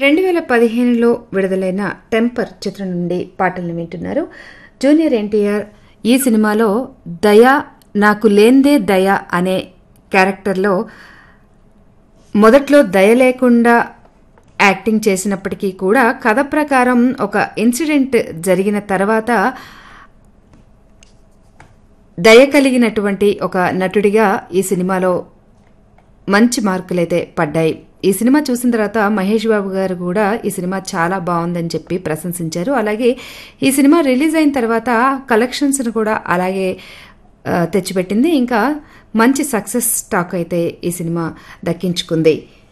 రెండు వేల పదిహేనులో విడుదలైన టెంపర్ చిత్రం నుండి పాటలను వింటున్నారు జూనియర్ ఎన్టీఆర్ ఈ సినిమాలో దయ నాకు లేందే దయ అనే క్యారెక్టర్లో మొదట్లో దయ లేకుండా యాక్టింగ్ చేసినప్పటికీ కూడా కథ ప్రకారం ఒక ఇన్సిడెంట్ జరిగిన తర్వాత దయ కలిగినటువంటి ఒక నటుడిగా ఈ సినిమాలో మంచి మార్కులైతే పడ్డాయి ఈ సినిమా చూసిన తర్వాత మహేష్ బాబు గారు కూడా ఈ సినిమా చాలా బాగుందని చెప్పి ప్రశంసించారు అలాగే ఈ సినిమా రిలీజ్ అయిన తర్వాత కలెక్షన్స్ను కూడా అలాగే ఆ, తెచ్చిపెట్టింది ఇంకా మంచి సక్సెస్ టాక్ అయితే ఈ సినిమా దక్కించుకుంది